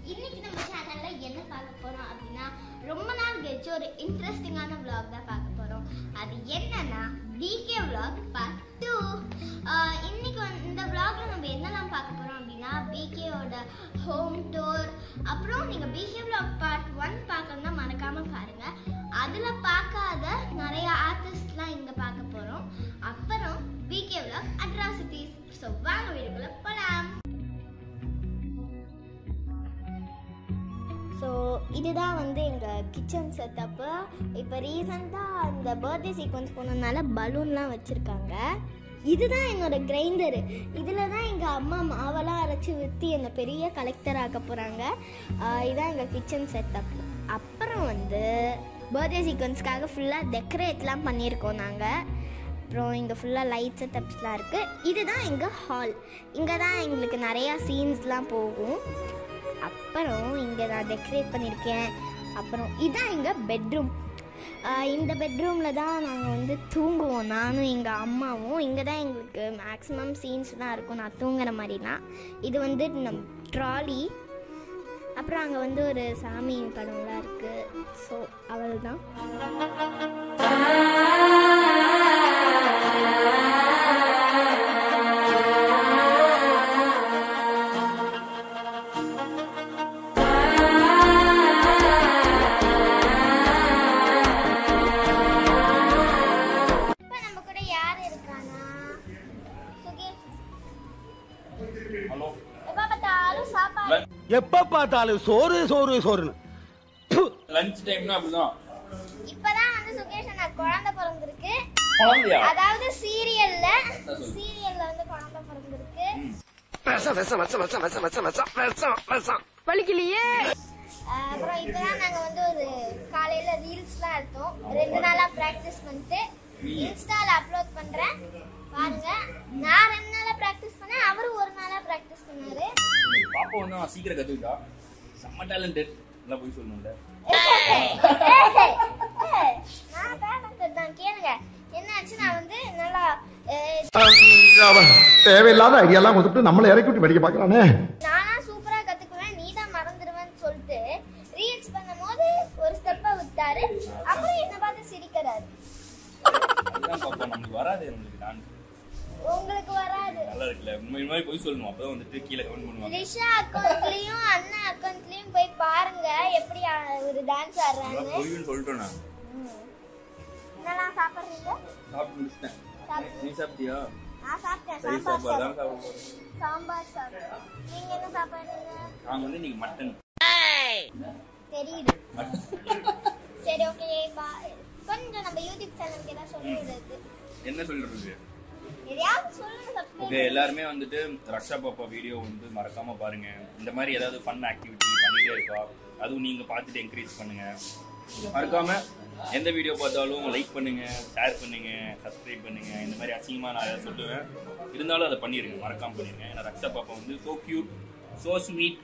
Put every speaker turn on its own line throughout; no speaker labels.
இன்னைக்கு நம்ம சேனல்ல என்ன பார்க்க போறோம் அப்படின்னா ரொம்ப நாள் கழிச்சு ஒரு இன்ட்ரெஸ்டிங்கான vlog தான் பார்க்க போறோம் அது என்னன்னா பிகே vlog பார்ட் டூ இன்னைக்கு வந்து இந்த vlogல நம்ம என்னெல்லாம் பார்க்க போறோம் அப்படின்னா பிகேயோட ஹோம் டூர் அப்புறம் நீங்க பிகே vlog பார்ட் ஒன் பார்க்கணும்னா மறக்காம பாருங்க அதுல பார்க்காத நிறைய ஆர்டிஸ்ட்லாம் இங்க பார்க்க போறோம் அப்புறம் பிகே vlog அட்ராசிட்டிஸ் ஸோ வாங்க வீடுக்குள்ள போலாம் ஸோ இதுதான் வந்து எங்கள் கிச்சன் செட்டப்பு இப்போ ரீசெண்டாக இந்த பர்த்டே சீக்வன்ஸ் போனதுனால பலூன்லாம் வச்சுருக்காங்க இதுதான் என்னோட கிரைண்டரு இதில் தான் எங்கள் அம்மா மாவெல்லாம் அரைச்சி விற்று என்னை பெரிய கலெக்டர் ஆக்க போகிறாங்க இதுதான் எங்கள் கிச்சன் செட்டப் அப்புறம் வந்து பர்த்டே சீக்வன்ஸ்க்காக ஃபுல்லாக டெக்கரேட்லாம் பண்ணியிருக்கோம் நாங்கள் அப்புறம் இங்கே ஃபுல்லாக லைட் செட்டப்ஸ்லாம் இருக்குது இதுதான் எங்கள் ஹால் இங்கே தான் எங்களுக்கு நிறையா சீன்ஸ்லாம் போகும் அப்புறம் இங்கே நான் டெக்கரேட் பண்ணியிருக்கேன் அப்புறம் இதான் எங்கள் பெட்ரூம் இந்த பெட்ரூமில் தான் நாங்கள் வந்து தூங்குவோம் நானும் எங்கள் அம்மாவும் இங்கே தான் எங்களுக்கு மேக்ஸிமம் சீன்ஸ் தான் இருக்கும் நான் தூங்குற மாதிரிலாம் இது வந்து நம் ட்ராலி அப்புறம் அங்கே வந்து ஒரு சாமி படம்லாம் இருக்குது ஸோ அவள் தான் இப்போ நம்ம கூட யார் இருக்கானா சுகேஷ்
ஹலோ
எப்போ பார்த்தாலும் சாப்பாடு
எப்ப பார்த்தாலும் சோறு சோறு சோறுன்னு ப்பு.
லஞ்ச் டைம்னா அப்படிதான்
இப்பதான் வந்து சுகேஷ் நான் குழந்தை பிறந்திருக்கு
குழந்தையா
அதாவது சீரியல்ல சீரியல்ல வந்து குழந்தை பிறந்திருக்கு அஹ் அப்புறம் இப்பதான் நாங்க வந்து ஒரு காலையில ரீல்ஸ்லாம் எடுத்தோம் ரெண்டு நாளா பிராக்டிஸ் பண்ணிட்டு இன்ஸ்டால அப்லோட் பண்றேன் பாருங்க நான் ரெண்டு நாளா பிராக்டிஸ் பண்ணேன் அவரு ஒரு நாளா பிராக்டிஸ் பண்ணாரு
பாப்பா வந்து அவன் சீக்கிரம் கத்துக்கிட்டா செம்ம டேலண்டட் எல்லாம் போய் சொல்லணும்ல
நான் டேலண்டட் தான் கேளுங்க என்னாச்சு நான் வந்து நல்லா அஹ்,
அவன் தேவையில்லாத ஐடியாலாம் கொடுத்துட்டு நம்மளை இறக்கி விட்டு வெடிக்க பார்க்கறானே
நானா சூப்பரா கத்துக்குவேன் நீ தான் மறந்துடுவேன்னு சொல்லிட்டு ரீல்ஸ் பண்ணும்போது ஒரு ஸ்டெப்பை விட்டாரு அப்புறம் என்ன பார்த்து சிரிக்கிறாரு
அதுதான் பாப்பா நம்மளுக்கு வராது நம்மளுக்கு டான்ஸ்
உங்களுக்கு வராது
நல்லா இருக்குல்ல உண்மை இந்த மாதிரி போய் சொல்லணும் அப்பதான் வந்துட்டு கீழே கமெண்ட் பண்ணுவாங்க
லிஷா அக்கௌண்ட்லயும் அண்ணா அக்கௌண்ட்லயும் போய் பாருங்க எப்படி அ- ஒரு டான்ஸ்
நல்லா
ஆடுறாங்க
பொய்ன்னு சொல்லிட்டோம் நான்
என்னெல்லாம் சாப்பிடுறீங்க
சாப்பிட்டு முடிச்சிட்டேன்
சாப்பிட்டு-
நீ சாப்பிட்டியா
நான் சாப்பிட்டேன்
சரி
சாம்பார்
சாப்பாடு தான்
சாப்பிட்டேன்
சாப்பிட போறோம்
சாம்பார் சாப்பிட்டேன் நீங்க என்ன சாப்பிடுறீங்க
நாங்க வந்து இன்னைக்கு மட்டன்
தெரியுது
மட்டன்
சரி ஓகே பா கொஞ்சம் நம்ம யூடியூப் சேனலுக்கு ஏதாவது சொல்லி விடுறது
என்ன சொல்றது
எதையாவது சொல்லுங்க
ஓகே
சப்ஸ்கிரைப்
எல்லாருமே வந்துட்டு ரக்ஷா பாப்பா வீடியோ வந்து மறக்காம பாருங்க இந்த மாதிரி ஏதாவது ஃபன் ஆக்டிவிட்டி பண்ணிட்டே இருக்கா அதுவும் நீங்க பார்த்துட்டு என்கரேஜ் பண்ணுங்க மறக்காம எந்த வீடியோ பார்த்தாலும் லைக் பண்ணுங்க ஷேர் பண்ணுங்க சப்ஸ்கிரைப் பண்ணுங்க இந்த மாதிரி அசிங்கமா நான் அதை சொல்லுவேன் இருந்தாலும் அதை பண்ணிருங்க மறக்காம பண்ணிருங்க ஏன்னா ரக்ஷா பாப்பா வந்து so cute so sweet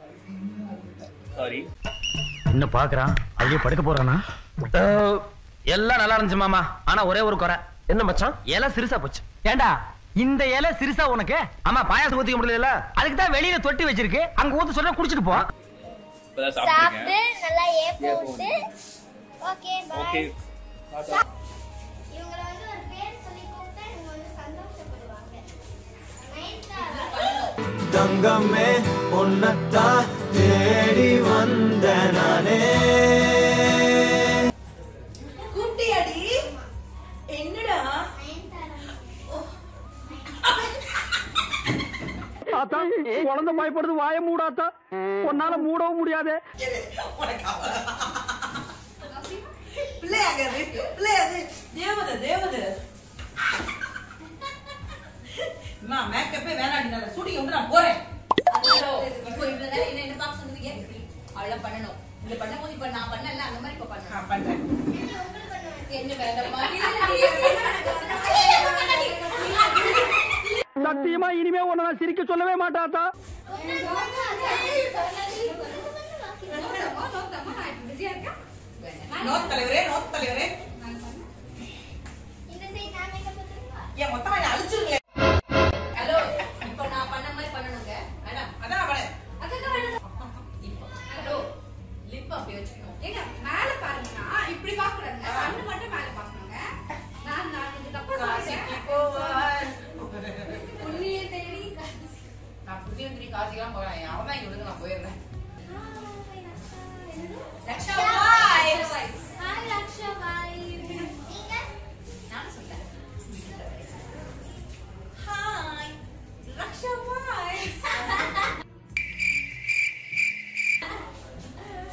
sorry
என்ன பாக்குறான் அதுலயே படுக்க போறானா எல்லாம் நல்லா இருந்துச்சு மாமா ஆனா ஒரே ஒரு குறை என்ன மச்சான் இலை சிறுசா போச்சு ஏண்டா இந்த இலை சிறுசா உனக்கு ஆமா பாயாசம் ஊத்திக்க முடியல அதுக்கு தான் வெளியில தொட்டி வச்சிருக்கு அங்க ஊத்த சொல்ற குடிச்சிட்டு போ
இப்பதான்
சாப்பிட்டு
சாப்பிட்டுருக்கேன்
நல்லா ஏ
ஏ
போட்டு ஓகே
ஓகே
பாய் இவங்களை வந்து ஒரு பேர் சொல்லி கூப்பிட்டா இவங்க வந்து சந்தோஷப்படுவாங்க நயன்தாரா
தங்கமே உன்னத்தான் தேடி வந்த நானே
குட்டியடி என்னடா
ஆத்தா குழந்தை பயப்படுது வாய மூடாத்தா உன்னால மூடவும் முடியாதே
உனக்கு பிள்ளையாகாது பிள்ளையாது தேவதை தேவதை அம்மா மேக்கப்பே வேணாடி ஷூட்டிங் வந்து நான் போறேன்
இப்போ இவ்வளவு நேரம் என்ன என்ன பார்க்க சொன்னீங்க அவ்வளவு பண்ணணும் இந்த பண்ணும்போது இப்ப நான் பண்ணல அந்த மாதிரி இப்ப பண்ணணும்
நான் பண்றேன்
என்ன வேண்டாமா
சத்தியமா இனிமே உன்னை நான் சிரிக்க சொல்லவே மாட்டாத்தா
நோத் தலைவரே நோத் தலைவரே
இந்த சைடு நான் மேக்கப் பண்ணுவா
ஏன் மொத்தமா என்ன அழிச்சிருங்களே
ஹலோ இப்ப நான் பண்ண மாதிரி பண்ணணுங்க வேண்டாம்
அதான் அவளை
அக்கா வேண்டாம்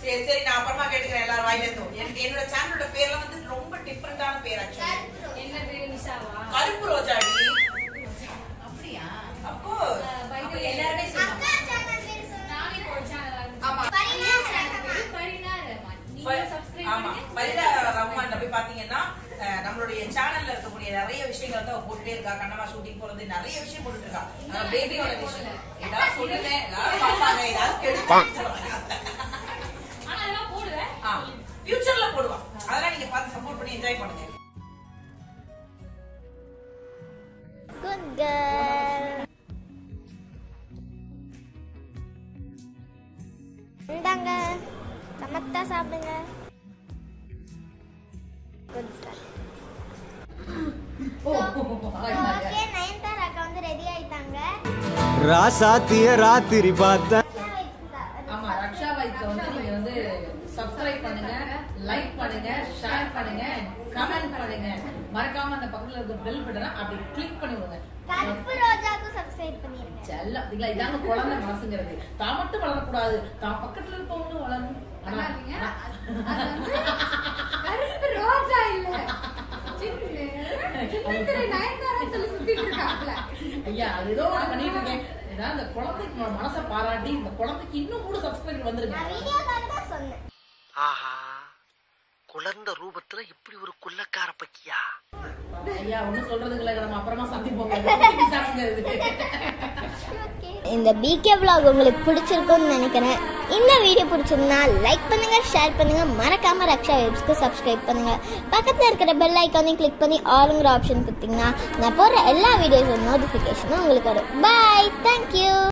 சரி சரி நான் அப்புறமா கேட்டுக்கிறேன் எல்லாரும் வாயில இருந்தும் எனக்கு என்னோட சேனலோட பேர்லாம் வந்து ரொம்ப டிஃபரெண்டான பேர் ஆக்சுவலி
என்னது நிஷாவா
கருப்பு ரோஜாடி
அப்படியா
அப்போ
அப்ப எல்லாருமே சொல்லுவாங்க நானே இப்போ ஒரு சேனல்
ஆமா.
பரிணா ரஹ்மான் நீங்க சப்ஸ்கிரைப்
ஆமா
பண்ணுங்க
பரிதா ரஹ்மான்ல போய் பாத்தீங்கன்னா அஹ், நம்மளுடைய சேனல்ல இருக்கக்கூடிய நிறைய விஷயங்கள் வந்து அவ போட்டுட்டே இருக்கா கண்ணமா ஷூட்டிங் போறது நிறைய விஷயம் போட்டுட்டு இருக்கா பேபியோட விஷயம் ஏதாவது சொல்லுங்க எல்லாரும் பார்ப்பாங்க ஏதாவது கெடுத்து
ஆனா அதெல்லாம் போடுவேன்
ஃபியூச்சர்ல போடுவா அதெல்லாம் நீங்க பார்த்து சப்போர்ட் பண்ணி என்ஜாய் பண்ணுங்க
குட் கேர்ள் இந்தாங்க சமத்தா சாப்பிடுங்க குட் கேர்ள் ஓகே நயன்தாரா அக்கா வந்து ரெடி ஆயிட்டாங்க
ராசாத்திய ராத்திரி பார்த்தேன்
ஆமா ரக்ஷா வைக்க வந்து நீங்க வந்து சப்ஸ்கிரைப் பண்ணுங்க லைக் பண்ணுங்க ஷேர் பண்ணுங்க கமெண்ட் பண்ணுங்க மறக்காம அந்த பக்கத்துல இருக்க பெல் பட்டனை அப்படி கிளிக் பண்ணி விடுங்க
கருப்பு ரோஜாக்கும் சப்ஸ்கிரைப் பண்ணிருங்க
செல்லம் இதுல இதாங்க குழந்தை மனசுங்கிறது தான் மட்டும் வளரக்கூடாது தான் பக்கத்துல இருக்கவங்களும் வளரணும் ஆனா
கருப்பு ரோஜா இல்ல நயன்தாரா சொல்லி சுத்திட்டு இருக்காப்ல
ஐயா அது ஏதோ ஒண்ணு பண்ணிட்டு இருக்கேன் ஏதாவது அந்த குழந்தைக்கு ம- மனசை பாராட்டி இந்த குழந்தைக்கு இன்னும் கூட சப்ஸ்கிரைப் வந்துருங்க
நான் வீடியோக்காக தான் சொன்னேன்
ஆஹா குழந்த ரூபத்துல இப்படி ஒரு குள்ளக்கார பக்கியா
ஐயா ஒண்ணும் சொல்றதுக்கு இல்ல நம்ம அப்புறமா சந்திப்போம் பிசாசுங்க இது
இந்த பிகே vlog உங்களுக்கு பிடிச்சிருக்கும்னு நினைக்கிறேன் இந்த வீடியோ பிடிச்சிருந்தா லைக் பண்ணுங்க ஷேர் பண்ணுங்க மறக்காம ரக்ஷா வெப்ஸ்க்கு சப்ஸ்கிரைப் பண்ணுங்க பக்கத்துல இருக்கிற பெல் ஐக்கானையும் கிளிக் பண்ணி ஆளுங்கிற ஆப்ஷன் கொடுத்தீங்கன்னா நான் போடுற எல்லா வீடியோஸோட நோட்டிஃபிகேஷனும் உங்களுக்கு வரும் பாய் தேங்க்யூ